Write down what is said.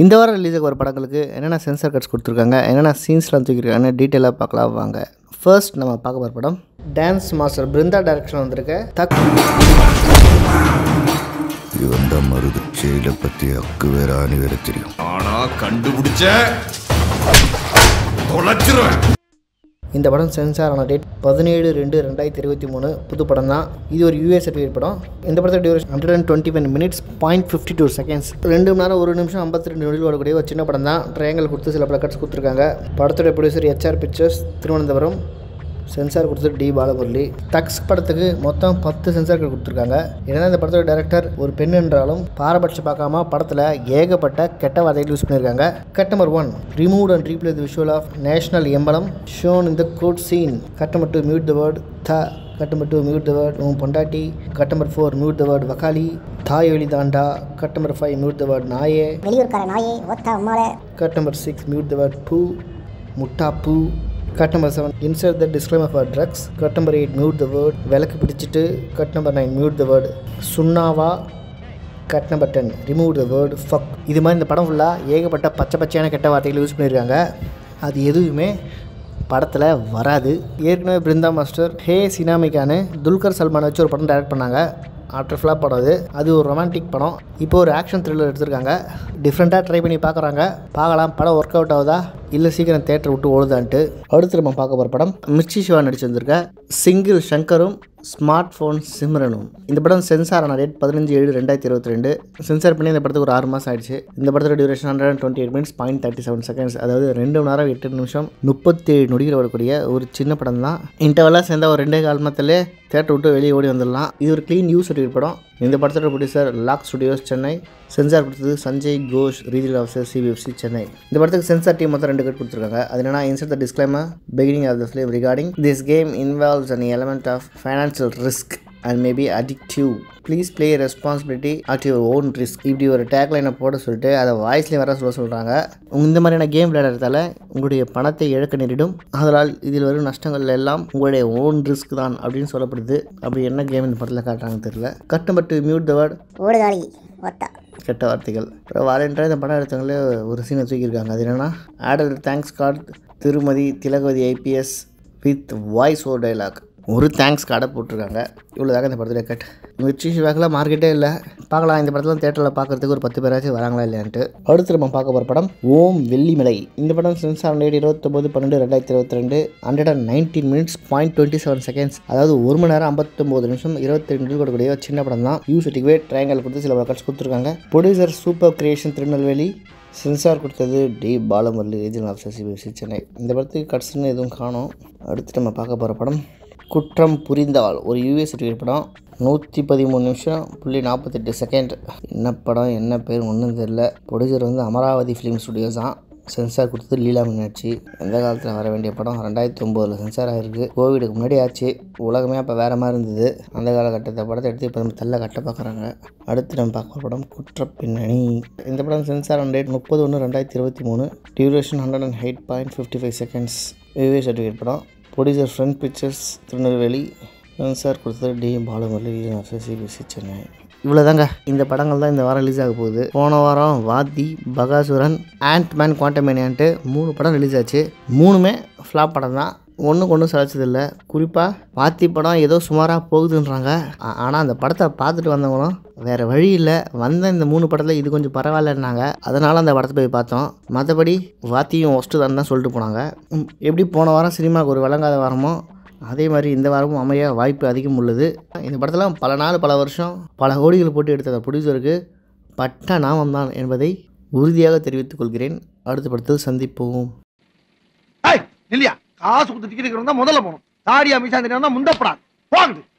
இந்த வாரம் ரிலீஸ் ஆகிற படங்களுக்கு என்னென்ன சென்சார் கட்ஸ் கொடுத்துருக்காங்க என்னென்ன சீன்ஸ்லாம் தூக்கியிருக்காங்கன்னு டீட்டெயிலாக பார்க்கலாம் வாங்க ஃபர்ஸ்ட் நம்ம பார்க்க போகிற படம் டான்ஸ் மாஸ்டர் பிருந்தா டைரக்ஷன் வந்திருக்க தக் இவன் தான் மருது செயலை பத்தி அக்கு வேற ஆணி வேற தெரியும் ஆனா கண்டுபிடிச்ச தொலைச்சிருவேன் இந்த படம் சென்சார் ஆன டேட் பதினேழு ரெண்டு ரெண்டாயிரத்தி இருபத்தி மூணு புது படம் தான் இது ஒரு யூஎஸ் சர்டிஃபிகேட் படம் இந்த படத்தோட duration hundred and twenty one minutes point fifty two seconds ரெண்டு மணி நேரம் ஒரு நிமிஷம் ஐம்பத்தி ரெண்டு நொடியில் வரக்கூடிய ஒரு சின்ன படம் தான் ட்ரையாங்கல் கொடுத்து சில பிளக்கட்ஸ் கொடுத்துருக்காங்க படத்தோட producer HR pictures Thiruvananthapuram censor கொடுத்தது டி பாலமுரளி தக்ஸ் படத்துக்கு மொத்தம் பத்து சென்சார்கள் கொடுத்துருக்காங்க ஏன்னா இந்த படத்தோட டைரக்டர் ஒரு பெண் என்றாலும் பாரபட்சம் பார்க்காம படத்தில் ஏகப்பட்ட கெட்ட வார்த்தைகள் யூஸ் பண்ணியிருக்காங்க cut number one remove and replay the visual of national emblem shown in the court scene cut number two mute the word the cut number two mute the word உன் பொண்டாட்டி cut number four mute the word வக்காலி தாய் வெளி தாண்டா cut number five mute the word நாயே வெளியூர்க்கார நாயே ஒத்த உம்மால cut number six mute the word பூ முட்டா பூ cut number seven insert the disclaimer for drugs cut number eight mute the word விளக்கு பிடிச்சிட்டு cut number nine mute the word சுண்ணாவா cut number ten remove the word fuck இது மாதிரி இந்த படம் ஃபுல்லாக ஏகப்பட்ட பச்சை பச்சையான கெட்ட வார்த்தைகள் யூஸ் பண்ணியிருக்காங்க அது எதுவுமே படத்தில் வராது ஏற்கனவே பிருந்தா மாஸ்டர் ஹே சினாமிக்கானு துல்கர் சல்மானை வச்சு ஒரு படம் டைரக்ட் பண்ணாங்க ஆஃப்டர் ஃப்ளாப் படம் அது அது ஒரு ரொமான்டிக் படம் இப்போ ஒரு ஆக்ஷன் த்ரில்லர் எடுத்திருக்காங்க டிஃப்ரெண்ட்டாக ட்ரை பண்ணி பார்க்குறாங்க பார்க்கலாம் படம் ஒர்க் அவுட் ஆகுதா இல்லை சீக்கிரம் தேட்டர் விட்டு ஓடுதான்ட்டு அடுத்து நம்ம பார்க்க போகிற படம் மிர்ச்சி சிவா நடிச்சிருந்திருக்க சிங்கிள் சங்கரும் ஸ்மார்ட் ஃபோன் சிம்ரனும் இந்த படம் சென்சார் ஆன டேட் பதினஞ்சு ஏழு ரெண்டாயிரத்தி இருபத்தி ரெண்டு சென்சார் பண்ணி இந்த படத்துக்கு ஒரு ஆறு மாதம் ஆயிடுச்சு இந்த படத்தோட duration hundred and twenty eight minutes point thirty seven seconds அதாவது ரெண்டு மணி நேரம் எட்டு நிமிஷம் முப்பத்தேழு நொடிகள் வரக்கூடிய ஒரு சின்ன படம் தான் இன்டர்வலாக சேர்ந்த ஒரு ரெண்டே கால் மத்திலே தேட்டர் விட்டு வெளியே ஓடி வந்துடலாம் இது ஒரு க்ளீன் யூஸ் சர்டிஃபிகேட் படம் இந்த படத்தோட producer lock studios Chennai censor கொடுத்தது Sanjay Ghosh regional officer CBFC Chennai இந்த படத்துக்கு சென்சார் டீம் மொத்தம் ரெண்டு கட் கொடுத்துருக்காங்க அது என்னன்னா insert the disclaimer beginning of the film regarding this game involves an element of financial risk and maybe addictive please play responsibility at your own risk இப்படி ஒரு டேக்லைனை போட சொல்லிட்டு அதை வாய்ஸ்லேயும் வர சொல்ல சொல்கிறாங்க இந்த மாதிரியான கேம் விளையாடுறதால உங்களுடைய பணத்தை இழக்க நேரிடும் அதனால் இதில் வரும் நஷ்டங்கள் எல்லாம் உங்களுடைய ஓன் ரிஸ்க் தான் அப்படின்னு சொல்லப்படுது அப்படி என்ன கேம் இந்த படத்தில் காட்டுறாங்கன்னு தெரியல cut number two mute the word ஓடுகாலி ஒத்த கெட்ட வார்த்தைகள் அப்புறம் வாலண்டராக இந்த படம் எடுத்தவங்களே ஒரு சீனை தூக்கியிருக்காங்க அது என்னென்னா ஆடல் தேங்க்ஸ் கார்டு திருமதி Thilagavathi IPS with voice over dialogue ஒரு தேங்க்ஸ் கார்டை போட்டிருக்காங்க இவ்வளோதாங்க இந்த படத்தில் கட் மிர்ச்சி சிவாக்கில் மார்க்கெட்டே இல்லை பார்க்கலாம் இந்த படத்தில் தேட்டரில் பார்க்குறதுக்கு ஒரு பத்து பேராச்சும் வராங்களா இல்லையான்ட்டு அடுத்து நம்ம பார்க்க போகிற படம் ஓம் வெள்ளிமலை இந்த படம் சென்சார் டேட் இருபத்தொம்பது பன்னெண்டு ரெண்டாயிரத்தி இருபத்தி ரெண்டு hundred and nineteen minutes point twenty seven seconds அதாவது ஒரு மணி நேரம் ஐம்பத்தொம்போது நிமிஷம் இருபத்தி ரெண்டு கொடுக்கக்கூடிய ஒரு சின்ன படம் தான் யூ சர்டிஃபிகேட் ட்ரையாங்கல் கொடுத்து சில கட்ஸ் கொடுத்துருக்காங்க producer super creation Tirunelveli censor கொடுத்தது T Balamurali regional officer CBSC Chennai இந்த படத்துக்கு கட்ஸ்ன்னு எதுவும் காணோம் அடுத்து நம்ம பார்க்க போகிற படம் குற்றம் புரிந்தால் ஒரு யூஎஸ் சர்டிஃபிகேட் படம் நூற்றி பதிமூணு நிமிஷம் புள்ளி நாற்பத்தெட்டு செகண்ட் என்ன படம் என்ன பேர் ஒன்றும் தெரில ப்ரொடியூசர் வந்து அமராவதி ஃபிலிம் ஸ்டுடியோஸ் தான் சென்சார் கொடுத்தது லீலா மீனாட்சி எந்த காலத்தில் வர வேண்டிய படம் ரெண்டாயிரத்தி ஒம்போதில் சென்சார் ஆகிருக்கு கோவிடுக்கு முன்னாடி ஆச்சு உலகமே அப்போ வேறு மாதிரி இருந்தது அந்த காலகட்டத்தை படத்தை எடுத்து இப்போ நம்ம தள்ள கட்ட பார்க்குறாங்க அடுத்து நம்ம பார்க்குற படம் குற்ற பின்னணி இந்த படம் சென்சார் ஆன் டேட் முப்பது ஒன்று ரெண்டாயிரத்தி இருபத்தி மூணு duration hundred and eight point fifty five seconds விவே சர்டிஃபிகேட் படம் producer front pictures Tirunelveli censor கொடுத்தது டி பாலமுரளி சிபிஎஸ்சி சென்னை இவ்வளோதாங்க இந்த படங்கள் தான் இந்த வாரம் ரிலீஸ் ஆக போகுது போன வாரம் வாத்தி பகாசுரன் ஆண்ட் மேன் குவாண்டமேனியான்ட்டு மூணு படம் ரிலீஸ் ஆச்சு மூணுமே ஃப்ளாப் படம் தான் ஒன்றுக்கு ஒன்றும் சளைச்சதில்ல குறிப்பாக வாத்தி படம் ஏதோ சுமாராக போகுதுன்றாங்க ஆனால் அந்த படத்தை பார்த்துட்டு வந்தவங்களும் வேறு வழி இல்லை வந்த இந்த மூணு படத்தில் இது கொஞ்சம் பரவாயில்லன்னாங்க அதனால் அந்த படத்தை போய் பார்த்தோம் மற்றபடி வாத்தியும் ஒஸ்ட்டு தான் தான் சொல்லிட்டு போனாங்க ம், எப்படி போன வாரம் சினிமாவுக்கு ஒரு விளங்காத வாரமோ அதே மாதிரி இந்த வாரமும் அமைய வாய்ப்பு அதிகம் உள்ளது இந்த படத்தில் பல நாள் பல வருஷம் பல கோடிகள் போட்டு எடுத்த அந்த ப்ரொடியூசருக்கு பட்ட நாமம் தான் என்பதை உறுதியாக தெரிவித்துக் கொள்கிறேன் அடுத்த படத்தில் சந்திப்போம் ஏய் இல்லையா காசு கொடுத்து டிக்கெட் எடுக்கிறவங்க தான் முதல்ல போகணும் தாடியா மிஷா தெரியும் முந்தப்படாது போகுது